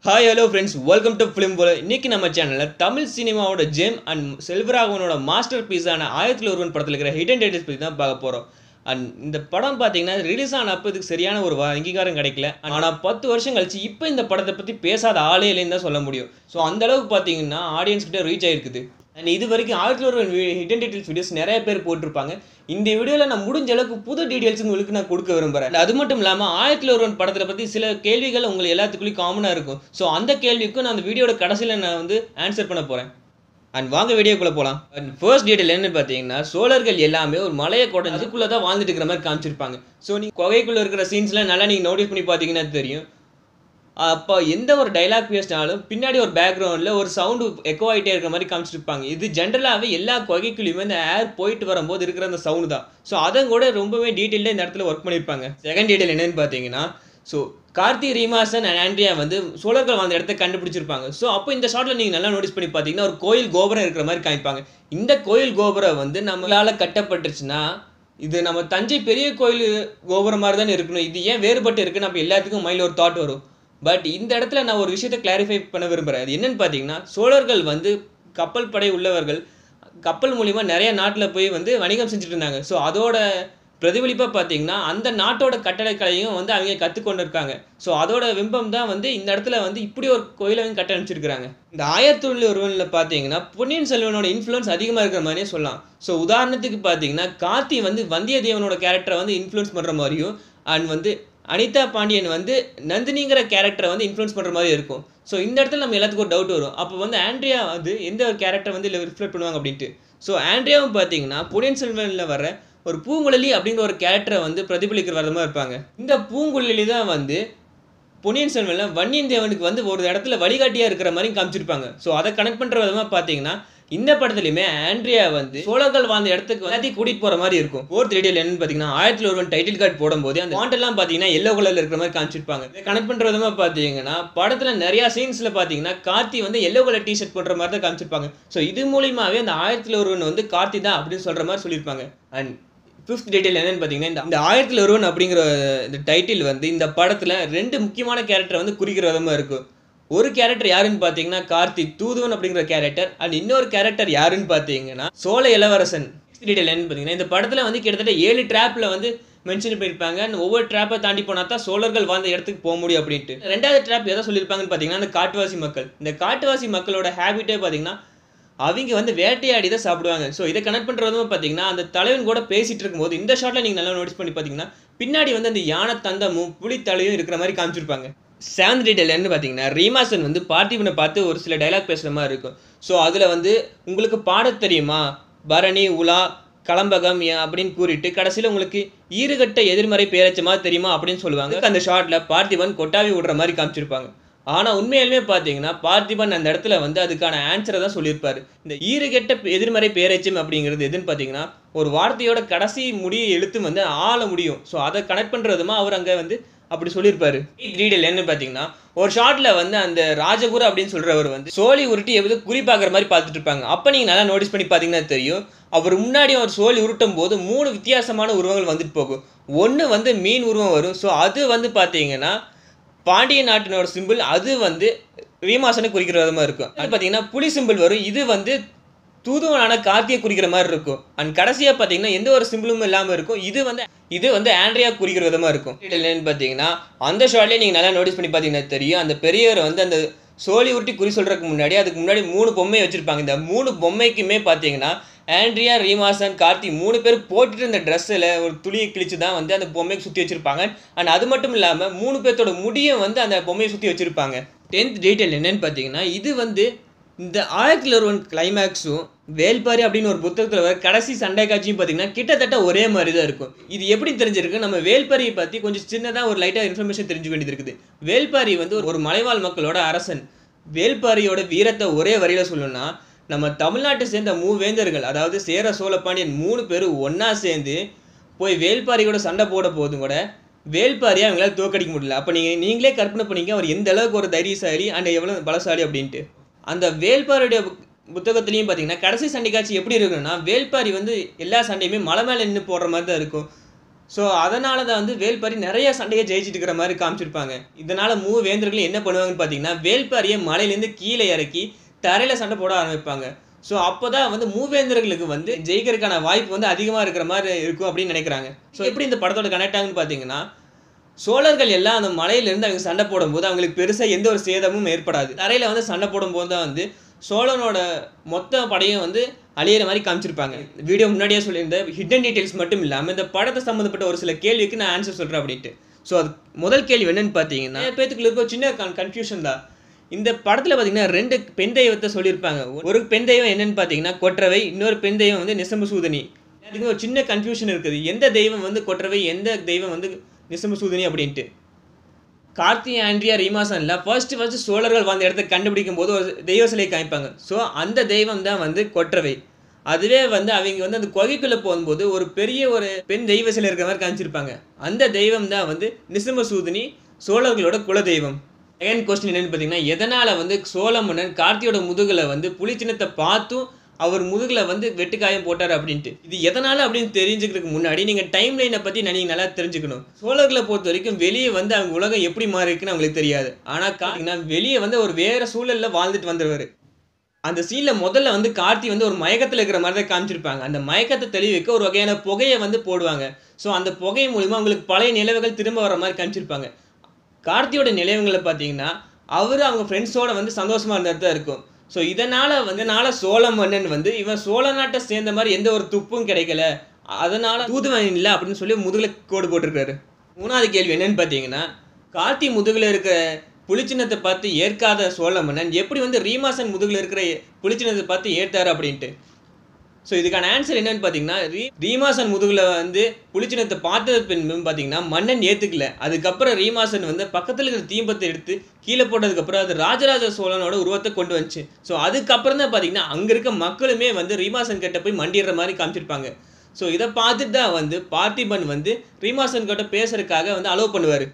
hi hello friends welcome to film போல இன்னைக்கு நம்ம சேனலில் தமிழ் சினிமாவோட ஜெம் அண்ட் செல்வராகவனோட மாஸ்டர் பீஸான ஆயிரத்தில் ஒருவன் படத்தில் இருக்கிற ஹிடன் டைட்டில்ஸ் பற்றி தான் பார்க்க போகிறோம் அண்ட் இந்த படம் பார்த்தீங்கன்னா ரிலீஸ் ஆன அப்போ இதுக்கு சரியான ஒரு வ- அங்கீகாரம் கிடைக்கல ஆனால் பத்து வருஷம் கழிச்சு இப்போ இந்த படத்தை பற்றி பேசாத ஆளே இல்லைன்னு தான் சொல்ல முடியும் ஸோ அந்த அளவுக்கு பார்த்தீங்கன்னா ஆடியன்ஸ் கிட்ட ரீச் ஆயிருக்குது அண்ட் இது வரைக்கும் ஆயிரத்தில் ஒரு ஹிடன் டீட்டெயில்ஸ் வீடியோஸ் நிறைய பேர் போட்டிருப்பாங்க இந்த வீடியோவில் நான் முடிஞ்ச அளவுக்கு புது டீட்டெயில்ஸ் உங்களுக்கு நான் கொடுக்க விரும்புகிறேன் அது மட்டும் இல்லாமல் ஆயிரத்தில் ஒருவன் படத்தில் பற்றி சில கேள்விகள் உங்களுக்கு எல்லாத்துக்குள்ளேயும் காமனாக இருக்கும் ஸோ அந்த கேள்விக்கும் நான் அந்த வீடியோட கடைசியில் நான் வந்து ஆன்சர் பண்ண போகிறேன் அண்ட் வாங்க வீடியோக்குள்ளே போகலாம் அண்ட் ஃபர்ஸ்ட் டீட்டெயில் என்ன பார்த்தீங்கன்னா சோழர்கள் எல்லாமே ஒரு மலையை கொடை அதுக்குள்ளே தான் வாழ்ந்துட்டு இருக்கிற மாதிரி காமிச்சிருப்பாங்க ஸோ நீங்கள் குகைக்குள்ளே இருக்கிற சீன்ஸ்லாம் நல்லா நீங்கள் நோட்டீஸ் பண்ணி பார்த்தீங்கன்னா தெரியும் அப்போ எந்த ஒரு டைலாக் பேசினாலும் பின்னாடி ஒரு பேக்ரவுண்டில் ஒரு சவுண்டு எக்கோ ஆகிட்டே இருக்கிற மாதிரி காமிச்சிருப்பாங்க இது ஜென்ரலாகவே எல்லா குகைக்குள்ளேயுமே இந்த ஏர் போயிட்டு வரும்போது இருக்கிற அந்த சவுண்டு தான் ஸோ அதை கூட ரொம்பவே டீட்டெயிலாக இந்த இடத்துல ஒர்க் பண்ணியிருப்பாங்க செகண்ட் டீட்டெயில் என்னன்னு பார்த்தீங்கன்னா so Karthi Reema Sen and Andrea வந்து சோழர்கள் வாழ்ந்த இடத்த கண்டுபிடிச்சிருப்பாங்க ஸோ அப்போ இந்த ஷாட்டில் நீங்கள் நல்லா நோட்டீஸ் பண்ணி பார்த்தீங்கன்னா ஒரு கோயில் கோபுரம் இருக்கிற மாதிரி காமிப்பாங்க இந்த கோயில் கோபுரம் வந்து நம்மளால் கட்டப்பட்டுருச்சுன்னா இது நம்ம தஞ்சை பெரிய கோயில் கோபுரம் மாதிரி தானே இருக்கணும் இது ஏன் வேறுபட்டு இருக்குன்னு நம்ம எல்லாத்துக்கும் மைண்டில் ஒரு தாட் வரும் பட் இந்த இடத்துல நான் ஒரு விஷயத்தை கிளாரிஃபை பண்ண விரும்புகிறேன் அது என்னன்னு பார்த்தீங்கன்னா சோழர்கள் வந்து கப்பல் படை உள்ளவர்கள் கப்பல் மூலிமா நிறைய நாட்டில் போய் வந்து வணிகம் செஞ்சுட்டு இருந்தாங்க ஸோ அதோட பிரதிபலிப்பாக பார்த்தீங்கன்னா அந்த நாட்டோட கட்டடக்கலையும் வந்து அவங்க கற்றுக்கொண்டு இருக்காங்க ஸோ அதோட விம்பம் தான் வந்து இந்த இடத்துல வந்து இப்படி ஒரு கோயிலை வந்து கட்ட அனுப்பிச்சிருக்காங்க இந்த ஆயிரத்தி ஒருவனில் பார்த்தீங்கன்னா பொன்னியின் செல்வனோட இன்ஃப்ளூயன்ஸ் அதிகமாக இருக்கிற மாதிரியே சொல்லலாம் ஸோ உதாரணத்துக்கு பார்த்தீங்கன்னா கார்த்தி வந்து வந்தியத்தேவனோட கேரக்டரை வந்து இன்ஃப்ளூயன்ஸ் பண்ணுற மாதிரியும் அண்ட் வந்து அனிதா பாண்டியன் வந்து நந்தினிங்கிற கேரக்டரை வந்து இன்ஃப்ளூயன்ஸ் பண்ணுற மாதிரி இருக்கும் ஸோ இந்த இடத்துல நம்ம எல்லாத்துக்கும் ஒரு டவுட் வரும் அப்போ வந்து ஆண்ட்ரியா வந்து எந்த ஒரு கேரக்டர் வந்து இதில் ரிஃப்ளெக்ட் பண்ணுவாங்க அப்படின்ட்டு ஸோ ஆண்ட்ரியாவும் பார்த்தீங்கன்னா பொன்னியின் செல்வனில் வர ஒரு பூங்குழலி அப்படிங்கிற ஒரு கேரக்டரை வந்து பிரதிபலிக்கிற விதமாக இருப்பாங்க இந்த பூங்குழலி தான் வந்து பொன்னியின் செல்வனில் வன்னியன் தேவனுக்கு வந்து ஒரு இடத்துல வழிகாட்டியாக இருக்கிற மாதிரி காமிச்சிருப்பாங்க ஸோ அதை கனெக்ட் பண்ணுற விதமாக பார்த்தீங்கன்னா இந்த படத்துலையுமே ஆண்ட்ரியா வந்து சோழர்கள் வாழ்ந்த இடத்துக்கு எல்லாத்தையும் கூட்டிகிட்டு போகிற மாதிரி இருக்கும் ஃபோர்த் ரேடியல் என்னன்னு பார்த்தீங்கன்னா ஆயிரத்தி ஒருவன் டைட்டில் கார்டு போடும்போது அந்த font எல்லாம் பார்த்தீங்கன்னா எல்லோ கலரில் இருக்கிற மாதிரி காமிச்சிருப்பாங்க இதை கனெக்ட் பண்ணுற விதமாக பார்த்தீங்கன்னா படத்தில் நிறையா சீன்ஸில் பார்த்தீங்கன்னா கார்த்தி வந்து எல்லோ கலர் டிஷர்ட் போடுற மாதிரி தான் காமிச்சிருப்பாங்க ஸோ இது மூலியமாகவே அந்த ஆயிரத்தில் ஒருவன் வந்து கார்த்தி தான் அப்படின்னு சொல்கிற மாதிரி சொல்லியிருப்பாங்க அண்ட் ஃபிஃப்த் டீட்டெயில் என்னன்னு பார்த்தீங்கன்னா இந்த இந்த ஆயிரத்தில் ஒருவன் அப்படிங்கிற இந்த டைட்டில் வந்து இந்த படத்தில் ரெண்டு முக்கியமான கேரக்டர் வந்து குறிக்கிற விதமாக இருக்கும் ஒரு கேரக்டர் யாருன்னு பார்த்தீங்கன்னா கார்த்தி தூதுவன் அப்படிங்கிற கேரக்டர் அண்ட் இன்னொரு கேரக்டர் யாருன்னு பார்த்தீங்கன்னா சோழ இளவரசன் டீட்டெயில் என்னன்னு பார்த்தீங்கன்னா இந்த படத்தில் வந்து கிட்டத்தட்ட ஏழு ட்ராப்பில் வந்து மென்ஷன் பண்ணியிருப்பாங்க and ஒவ்வொரு ட்ராப்பை தாண்டி போனால் தான் சோழர்கள் வாழ்ந்த இடத்துக்கு போக முடியும் அப்படின்ட்டு ரெண்டாவது ட்ராப் எதை சொல்லியிருப்பாங்கன்னு பார்த்தீங்கன்னா அந்த காட்டுவாசி மக்கள் இந்த காட்டுவாசி மக்களோட ஹேபிட்டே பார்த்தீங்கன்னா அவங்க வந்து வேட்டையாடி தான் சாப்பிடுவாங்க ஸோ இதை கனெக்ட் பண்ணுறதும் பார்த்தீங்கன்னா அந்த தலைவன் கூட பேசிட்டு இருக்கும்போது இந்த ஷாட்டில் நீங்கள் நல்லா நோட்டீஸ் பண்ணி பார்த்தீங்கன்னா பின்னாடி வந்து அந்த யானை தந்தமும் புலி தலையும் இருக்கிற மாதிரி காமிச்சிருப்பாங்க செவன்த் டீட்டெயில் என்ன பார்த்தீங்கன்னா ரீமாசன் வந்து பார்த்திபனை பார்த்து ஒரு சில டைலாக் பேசுகிற மாதிரி இருக்கும் ஸோ அதில் வந்து உங்களுக்கு பாடத் தெரியுமா பரணி உலா கலம்பகம் ஏ- அப்படின்னு கூறிட்டு கடைசியில் உங்களுக்கு ஈறுகட்ட எதிர்மறை பேரச்சமா தெரியுமா அப்படின்னு சொல்லுவாங்க அந்த ஷாட்டில் பார்த்திபன் கொட்டாவி விடுற மாதிரி காமிச்சிருப்பாங்க ஆனால் உண்மையாலுமே பார்த்தீங்கன்னா பார்த்திபன் அந்த இடத்துல வந்து அதுக்கான ஆன்சரை தான் சொல்லியிருப்பாரு இந்த ஈறுகெட்ட பே- எதிர்மறை பேரச்சம் அப்படிங்கிறது எதுன்னு பார்த்தீங்கன்னா ஒரு வார்த்தையோட கடைசி முடிய எழுத்து வந்து ஆள முடியும் ஸோ அதை கனெக்ட் பண்ணுறதுமா அவர் அங்கே வந்து அப்படி சொல்லியிருப்பாரு ரீடல் என்ன பார்த்தீங்கன்னா ஒரு ஷார்ட்ல வந்து அந்த ராஜகுரு அப்படின்னு சொல்றவர் வந்து சோழி உருட்டி எவ்வளவு குறி பார்க்குற மாதிரி பார்த்துட்டு இருப்பாங்க அப்போ நீங்கள் நல்லா நோட்டீஸ் பண்ணி பார்த்தீங்கன்னா தெரியும் அவர் முன்னாடி அவர் சோழி உருட்டும் போது மூணு வித்தியாசமான உருவங்கள் வந்துட்டு போகும் ஒன்று வந்து மீன் உருவம் வரும் ஸோ அது வந்து பார்த்தீங்கன்னா பாண்டிய நாட்டினோட சிம்பிள் அது வந்து ரீமாசனை குறிக்கிற விதமாக இருக்கும் அது பார்த்தீங்கன்னா புலி சிம்பிள் வரும் இது வந்து தூதுவனான கார்த்தியை குறிக்கிற மாதிரி இருக்கும் அண்ட் கடைசியாக பார்த்தீங்கன்னா எந்த ஒரு சிம்பிளும் இல்லாமல் இருக்கும் இது வந்து இது வந்து ஆண்ட்ரியா குறிக்கிற விதமாக இருக்கும் என்னன்னு பார்த்தீங்கன்னா அந்த ஷாட்லேயே நீங்கள் நல்லா நோட்டீஸ் பண்ணி பார்த்தீங்கன்னா தெரியும் அந்த பெரியவர் வந்து அந்த சோழி உருட்டி குறி சொல்கிறதுக்கு முன்னாடி அதுக்கு முன்னாடி மூணு பொம்மை வச்சுருப்பாங்க இந்த மூணு பொம்மைக்குமே பார்த்தீங்கன்னா ஆண்ட்ரியா ரீமாசன் கார்த்தி மூணு பேர் போட்டுட்டு இந்த ட்ரெஸ்ஸில் ஒரு துணியை கிழிச்சு தான் வந்து அந்த பொம்மையை சுற்றி வச்சுருப்பாங்க அண்ட் அது மட்டும் இல்லாமல் மூணு பேர்த்தோட முடியும் வந்து அந்த பொம்மையை சுற்றி வச்சுருப்பாங்க டென்த் டீட்டெயில் என்னன்னு பார்த்தீங்கன்னா இது வந்து இந்த ஆயிரத்தில் ஒருவன் கிளைமேக்ஸும் வேல்பாரி அப்படின்னு ஒரு புத்தகத்தில் வர கடைசி சண்டை காட்சியும் பார்த்தீங்கன்னா கிட்டத்தட்ட ஒரே மாதிரி தான் இருக்கும் இது எப்படி தெரிஞ்சிருக்கு நம்ம வேல்பாரியை பற்றி கொஞ்சம் சின்னதாக ஒரு லைட்டாக இன்ஃபர்மேஷன் தெரிஞ்சுக்க வேண்டியது இருக்குது வேல்பாரி வந்து ஒரு- ஒரு மலைவாழ் மக்களோட அரசன் வேல்பாரியோட வீரத்தை ஒரே வரியில் சொல்லணும்னா நம்ம தமிழ்நாட்டை சேர்ந்த மூவேந்தர்கள் அதாவது சேர சோழ பாண்டியன் மூணு பேரும் ஒன்றா சேர்ந்து போய் வேல்பாரியோட சண்டை போட போதும் கூட வேல்பாரியை அவங்களால தோக்கடிக்க முடியல அப்போ நீங்கள் நீங்களே கற்பனை பண்ணீங்க அவர் எந்த அளவுக்கு ஒரு தைரியசாலி அண்ட் எவ்வளோ பலசாலி அப்படின்ட்டு அந்த வேல்பாரியுடைய புக்- புத்தகத்துலேயும் பார்த்தீங்கன்னா கடைசி சண்டை காட்சி எப்படி இருக்குன்னா வேல்பாரி வந்து எல்லா சண்டையுமே மலை மேலே நின்று போடுற மாதிரி தான் இருக்கும் ஸோ அதனால தான் வந்து வேல்பாரி நிறைய சண்டையை ஜெயிச்சிட்டு இருக்கிற மாதிரி காமிச்சிருப்பாங்க இதனால மூ வேந்தர்கள் என்ன பண்ணுவாங்கன்னு பார்த்தீங்கன்னா வேல்பாரியை மலையிலேருந்து கீழே இறக்கி தரையில் சண்டை போட ஆரம்பிப்பாங்க ஸோ அப்போ தான் வந்து மூவேந்தர்களுக்கு வந்து ஜெயிக்கிறதுக்கான வாய்ப்பு வந்து அதிகமாக இருக்கிற மாதிரி இருக்கும் அப்படின்னு நினைக்கிறாங்க ஸோ எப்படி இந்த படத்தோட கனெக்ட் ஆகுன்னு பார்த்தீங்கன்னா சோழர்கள் எல்லாம் அந்த மலையிலேருந்து அவங்க சண்டை போடும்போது அவங்களுக்கு பெருசாக எந்த ஒரு சேதமும் ஏற்படாது தரையில் வந்து சண்டை போடும்போது தான் வந்து சோழனோட மொத்த படையும் வந்து அழியிற மாதிரி காமிச்சிருப்பாங்க வீடியோ முன்னாடியே சொல்லியிருந்தேன் ஹிடன் டீட்டெயில்ஸ் மட்டும் இல்லாமல் இந்த படத்தை சம்மந்தப்பட்ட ஒரு சில கேள்விக்கு நான் ஆன்சர் சொல்கிறேன் அப்படின்ட்டு ஸோ அது முதல் கேள்வி என்னன்னு பார்த்தீங்கன்னா நிறைய பேத்துக்குள்ள இருக்க ஒரு சின்ன கன்ஃபியூஷன் தான் இந்த படத்தில் பார்த்தீங்கன்னா ரெண்டு பெண் தெய்வத்தை சொல்லியிருப்பாங்க ஒரு பெண் தெய்வம் என்னன்னு பார்த்தீங்கன்னா கொற்றவை இன்னொரு பெண் தெய்வம் வந்து நிசம்பு சூதனி அதுக்கு ஒரு சின்ன கன்ஃபியூஷன் இருக்குது எந்த தெய்வம் வந்து கொற்றவை எந்த தெய்வம் வந்து நிசம்பு சூதனி அப்படின்ட்டு கார்த்தி ஆண்ட்ரியா ரீமாசன்ல ஃபர்ஸ்ட் ஃபர்ஸ்ட் சோழர்கள் வாழ்ந்த இடத்த கண்டுபிடிக்கும் போது ஒரு தெய்வ சிலையை காமிப்பாங்க ஸோ அந்த தெய்வம் தான் வந்து கொற்றவை அதுவே வந்து அவங்க வந்து அந்த குகைக்குள்ளே போகும்போது ஒரு பெரிய ஒரு பெண் தெய்வ சிலை இருக்கிற மாதிரி காமிச்சிருப்பாங்க அந்த தெய்வம் தான் வந்து நிசிம்ம சூதினி சோழர்களோட குல தெய்வம் செகண்ட் கொஸ்டின் என்னன்னு பார்த்தீங்கன்னா எதனால் வந்து சோழ மன்னன் கார்த்தியோட முதுகில் வந்து புலிச்சின்னத்தை பார்த்தும் அவர் முதுகில் வந்து வெட்டுக்காயம் போட்டார் அப்படின்ட்டு இது எதனால் அப்படின்னு தெரிஞ்சுக்கிறதுக்கு முன்னாடி நீங்கள் டைம் லைனை பற்றி நீங்கள் நல்லா தெரிஞ்சுக்கணும் சோழர்களை பொறுத்த வரைக்கும் வெளியே வந்து அவங்க உலகம் எப்படி மாறி இருக்குன்னு அவங்களுக்கு தெரியாது ஆனால் கார்த்திக்னா வெளியே வந்து ஒரு வேறு சூழலில் வாழ்ந்துட்டு வந்துடுவார் அந்த சீனில் முதல்ல வந்து கார்த்தி வந்து ஒரு மயக்கத்தில் இருக்கிற மாதிரி தான் காமிச்சிருப்பாங்க அந்த மயக்கத்தை தெளிவிக்க ஒரு வகையான புகையை வந்து போடுவாங்க ஸோ அந்த புகை மூலிமா அவங்களுக்கு பழைய நிலவுகள் திரும்ப வர மாதிரி காமிச்சிருப்பாங்க கார்த்தியோட நிலைவங்களை பார்த்தீங்கன்னா அவர் அவங்க ஃப்ரெண்ட்ஸோட வந்து சந்தோஷமா இருந்தது தான் இருக்கும் ஸோ இதனால் வந்து நாள சோழ மன்னன் வந்து இவன் சோழ நாட்டை சேர்ந்த மாதிரி எந்த ஒரு துப்பும் கிடைக்கல அதனால தூதுவன் இல்லை அப்படின்னு சொல்லி முதுகில் கோடு போட்டிருக்காரு மூணாவது கேள்வி என்னன்னு பார்த்தீங்கன்னா கார்த்தி முதுகில் இருக்கிற புலிச்சின்னத்தை பார்த்து ஏற்காத சோழ மன்னன் எப்படி வந்து ரீமாசன் முதுகில் இருக்கிற புலிச்சின்னத்தை பார்த்து ஏற்றாரு அப்படின்ட்டு ஸோ இதுக்கான ஆன்சர் என்னன்னு பார்த்தீங்கன்னா ரீ ரீமாசன் முதுகில் வந்து புலிச்சினத்தை பார்த்தது பின்பு பார்த்தீங்கன்னா மன்னன் ஏற்றுக்கல அதுக்கப்புறம் ரீமாசன் வந்து பக்கத்தில் இருக்கிற தீம்பத்தை எடுத்து கீழே போட்டதுக்கப்புறம் அது ராஜராஜ சோழனோட உருவத்தை கொண்டு வந்துச்சு ஸோ அதுக்கப்புறம் தான் பார்த்தீங்கன்னா அங்கே இருக்க மக்களுமே வந்து ரீமாசன் கிட்ட போய் மண்டிடுற மாதிரி காமிச்சிருப்பாங்க ஸோ இதை பார்த்துட்டு தான் வந்து பார்த்திபன் வந்து ரீமாசன் கிட்ட பேசுறதுக்காக வந்து அலோவ் பண்ணுவார்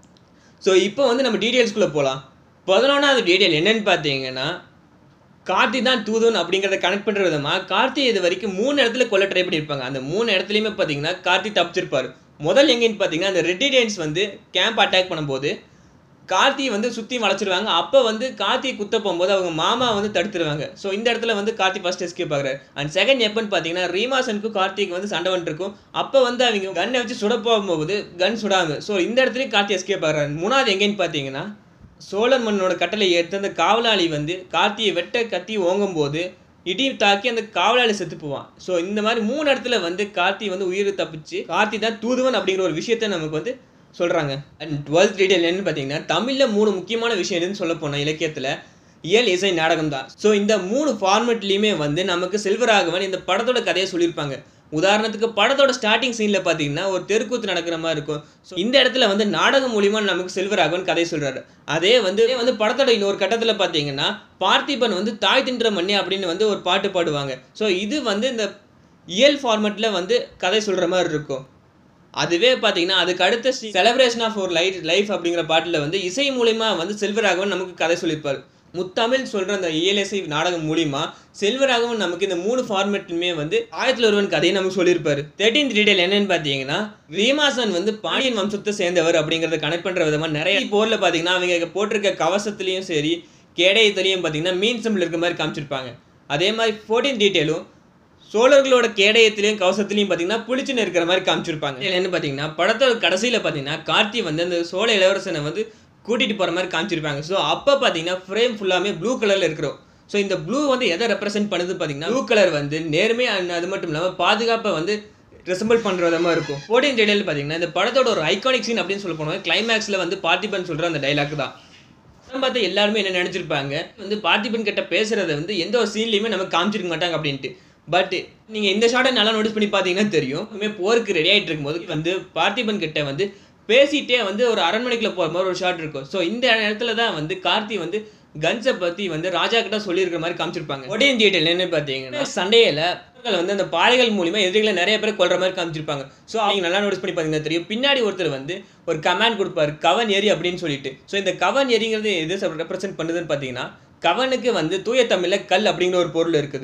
ஸோ இப்போ வந்து நம்ம டீட்டெயில்ஸ்குள்ளே போகலாம் பதினொன்றாவது டீட்டெயில் என்னன்னு பார்த்தீங்கன்னா கார்த்தி தான் தூதுவன் அப்படிங்கிறத கனெக்ட் பண்ணுற விதமாக கார்த்தி இது வரைக்கும் மூணு இடத்துல கொல்ல ட்ரை பண்ணியிருப்பாங்க அந்த மூணு இடத்துலையுமே பார்த்தீங்கன்னா கார்த்தி தப்பிச்சிருப்பார் முதல் எங்கேன்னு பார்த்தீங்கன்னா அந்த ரெட்டிடென்ஸ் வந்து கேம்ப் அட்டாக் பண்ணும்போது கார்த்தியை வந்து சுற்றி வளைச்சிருவாங்க அப்போ வந்து கார்த்தியை குத்த போகும்போது அவங்க மாமா வந்து தடுத்துருவாங்க ஸோ இந்த இடத்துல வந்து கார்த்தி ஃபர்ஸ்ட் எஸ்கேப் ஆகுறாரு அண்ட் செகண்ட் எப்பன்னு பார்த்தீங்கன்னா ரீமாசனுக்கும் கார்த்திக்கு வந்து சண்டை வந்துருக்கும் அப்போ வந்து அவங்க கன்னை வச்சு சுட போகும்போது கன் சுடாங்க ஸோ இந்த இடத்துலையும் கார்த்தி எஸ்கேப் ஆகுறாரு மூணாவது எங்கேன்னு பார்த்தீங்கன்னா சோழன் மன்னனோட கட்டளை ஏற்று அந்த காவலாளி வந்து கார்த்தியை வெட்ட கத்தி ஓங்கும் போது இடி தாக்கி அந்த காவலாளி செத்து போவான் ஸோ இந்த மாதிரி மூணு இடத்துல வந்து கார்த்தி வந்து உயிர் தப்பிச்சு கார்த்தி தான் தூதுவன் அப்படிங்கிற ஒரு விஷயத்த நமக்கு வந்து சொல்கிறாங்க அண்ட் டுவெல்த் டீடைல் என்னன்னு பார்த்தீங்கன்னா தமிழில் மூணு முக்கியமான விஷயம் எதுன்னு சொல்ல போனால் இலக்கியத்தில் இயல் இசை நாடகம் தான் ஸோ இந்த மூணு ஃபார்மெட்லேயுமே வந்து நமக்கு செல்வராகவன் இந்த படத்தோட கதையை சொல்லியிருப்பாங்க உதாரணத்துக்கு படத்தோட ஸ்டார்டிங் சீனில் பார்த்தீங்கன்னா ஒரு தெருக்கூத்து நடக்கிற மாதிரி இருக்கும் ஸோ இந்த இடத்துல வந்து நாடகம் மூலிமா நமக்கு செல்வராகவன் கதை சொல்கிறாரு அதே வந்து வந்து படத்தோட இன்னொரு கட்டத்தில் பார்த்தீங்கன்னா பார்த்திபன் வந்து தாய் தின்ற மண்ணி அப்படின்னு வந்து ஒரு பாட்டு பாடுவாங்க ஸோ இது வந்து இந்த இயல் ஃபார்மெட்டில் வந்து கதை சொல்கிற மாதிரி இருக்கும் அதுவே பார்த்தீங்கன்னா அதுக்கு அடுத்த செலப்ரேஷன் ஆஃப் ஒரு லைட் லைஃப் அப்படிங்கிற பாட்டில் வந்து இசை மூலிமா வந்து செல்வராகவன் நமக்கு கதை சொல்லியிருப்பார் முத்தமிழ் சொல்கிற அந்த இயலிசை நாடகம் மூலிமா செல்வராகவன் நமக்கு இந்த மூணு ஃபார்மேட்லுமே வந்து ஆயிரத்தில் ஒருவன் கதையை நமக்கு சொல்லியிருப்பாரு தேர்ட்டீன் டீடைல் என்னன்னு பார்த்தீங்கன்னா ரீமாசன் வந்து பாண்டியன் வம்சத்தை சேர்ந்தவர் அப்படிங்கிறத கனெக்ட் பண்ணுற விதமாக நிறைய போரில் பார்த்தீங்கன்னா அவங்க போட்டிருக்க கவசத்துலேயும் சரி கேடயத்துலேயும் பார்த்தீங்கன்னா மீன் சிம்பிள் இருக்க மாதிரி காமிச்சிருப்பாங்க அதே மாதிரி ஃபோர்டீன் டீட்டெயிலும் சோழர்களோட கேடயத்திலையும் கவசத்துலையும் பார்த்தீங்கன்னா புளிச்சுன்னு இருக்கிற மாதிரி காமிச்சிருப்பாங்க இதில் என்ன பார்த்தீங்கன்னா படத்தோட கடைசியில் பார்த்தீங்கன்னா கார்த்தி வந்து அந்த சோழ இளவரசனை வந்து கூட்டிகிட்டு போகிற மாதிரி காமிச்சிருப்பாங்க ஸோ அப்போ பார்த்தீங்கன்னா ஃப்ரேம் ஃபுல்லாமே ப்ளூ கலரில் இருக்கிறோம் ஸோ இந்த ப்ளூ வந்து எதை ரெப்ரசென்ட் பண்ணுது பார்த்தீங்கன்னா ப்ளூ கலர் வந்து நேர்மை and அது மட்டும் இல்லாமல் பாதுகாப்பை வந்து ரெசம்பிள் பண்ணுற விதமாக இருக்கும் ஃபோர்டீன் டீடைல் பார்த்தீங்கன்னா இந்த படத்தோட ஒரு ஐகானிக் சீன் அப்படின்னு சொல்ல போனால் கிளைமேக்ஸில் வந்து பார்த்திபன் சொல்கிற அந்த டைலாக் தான் படம் பார்த்து எல்லாருமே என்ன நினச்சிருப்பாங்க வந்து பார்த்திபன் கிட்ட பேசுகிறத வந்து எந்த ஒரு சீன்லையுமே நமக்கு காமிச்சிருக்க மாட்டாங்க அப்படின்ட்டு பட் நீங்கள் இந்த ஷார்ட்டை நல்லா நோட்டீஸ் பண்ணி பார்த்தீங்கன்னா தெரியும் இனிமே போருக்கு ரெடி ஆகிட்டு இருக்கும்போது வந்து பார்த்திபன் கிட்ட வந்து பேசிட்டே வந்து ஒரு அரண்மனைக்குள்ள போகிற மாதிரி ஒரு ஷாட் இருக்கும் ஸோ இந்த இடத்துல தான் வந்து கார்த்தி வந்து கன்ஸை பற்றி வந்து ராஜா கிட்ட சொல்லியிருக்கிற மாதிரி காமிச்சிருப்பாங்க ஒடியன் தியேட்டர் என்ன பார்த்தீங்கன்னா சண்டையில் வந்து அந்த பாறைகள் மூலியமா எதிரிகளை நிறைய பேர் கொல்ற மாதிரி காமிச்சிருப்பாங்க ஸோ அவங்க நல்லா நோட்டீஸ் பண்ணி பார்த்தீங்கன்னா தெரியும் பின்னாடி ஒருத்தர் வந்து ஒரு கமாண்ட் கொடுப்பாரு கவன் ஏரி அப்படின்னு சொல்லிட்டு ஸோ இந்த கவன் ஏரிங்கிறது எது ரெப்ரசென்ட் பண்ணுதுன்னு பார்த்தீங்கன்னா கவனுக்கு வந்து தூய தமிழில் கல் அப்படிங்கிற ஒரு பொருள் இருக்குது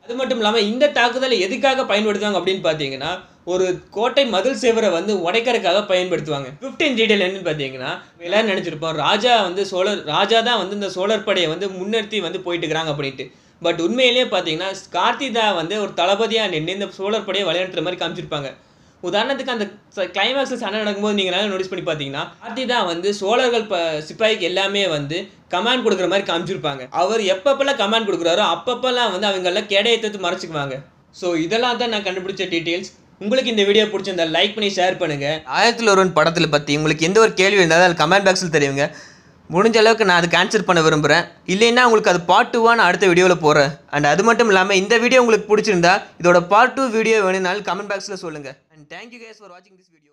அது மட்டும் இல்லாமல் இந்த தாக்குதலை எதுக்காக பயன்படுத்துவாங்க அப்படின்னு பார்த்தீங்கன்னா ஒரு கோட்டை மதில் சேவரை வந்து உடைக்கிறதுக்காக பயன்படுத்துவாங்க ஃபிஃப்டீன் டீடைல் என்னன்னு பார்த்தீங்கன்னா எல்லாரும் நினச்சிருப்போம் ராஜா வந்து சோழர் ராஜா தான் வந்து இந்த சோழர் படையை வந்து முன்னிறுத்தி வந்து போயிட்டு இருக்கிறாங்க அப்படின்ட்டு பட் உண்மையிலேயே பார்த்தீங்கன்னா கார்த்திதா வந்து ஒரு தளபதியாக நின்று இந்த சோழர் படையை விளையாடுற மாதிரி காமிச்சிருப்பாங்க உதாரணத்துக்கு அந்த கிளைமேக்ஸில் சண்டை நடக்கும்போது நீங்கள் நல்லா நோட்டீஸ் பண்ணி பார்த்தீங்கன்னா கார்த்திதா வந்து சோழர்கள் ப சிப்பாய்க்கு எல்லாமே வந்து கமாண்ட் கொடுக்குற மாதிரி காமிச்சிருப்பாங்க அவர் எப்பப்பெல்லாம் கமாண்ட் கொடுக்குறாரோ அப்பப்பெல்லாம் வந்து அவங்கள கேடையை தத்து மறைச்சிக்குவாங்க ஸோ இதெல்லாம் தான் நான் கண்டுபிடிச்ச டீட்டெயில்ஸ் உங்களுக்கு இந்த வீடியோ பிடிச்சிருந்தா லைக் பண்ணி ஷேர் பண்ணுங்க ஆயிரத்தில் ஒருவன் படத்தில் பற்றி உங்களுக்கு எந்த ஒரு கேள்வி இருந்தாலும் அது கமெண்ட் பாக்ஸில் தெரியுங்க முடிஞ்ச அளவுக்கு நான் அதுக்கு ஆன்சர் பண்ண விரும்புகிறேன் இல்லைன்னா உங்களுக்கு அது பார்ட் டூவாக அடுத்த வீடியோவில் போகிறேன் அண்ட் அது மட்டும் இல்லாமல் இந்த வீடியோ உங்களுக்கு பிடிச்சிருந்தா இதோட பார்ட் டூ வீடியோ வேணும்னாலும் கமெண்ட் பாக்ஸில் சொல்லுங்கள் அண்ட் தேங்க்யூ கேஸ் ஃபார் வாட்சிங் திஸ் வீடியோ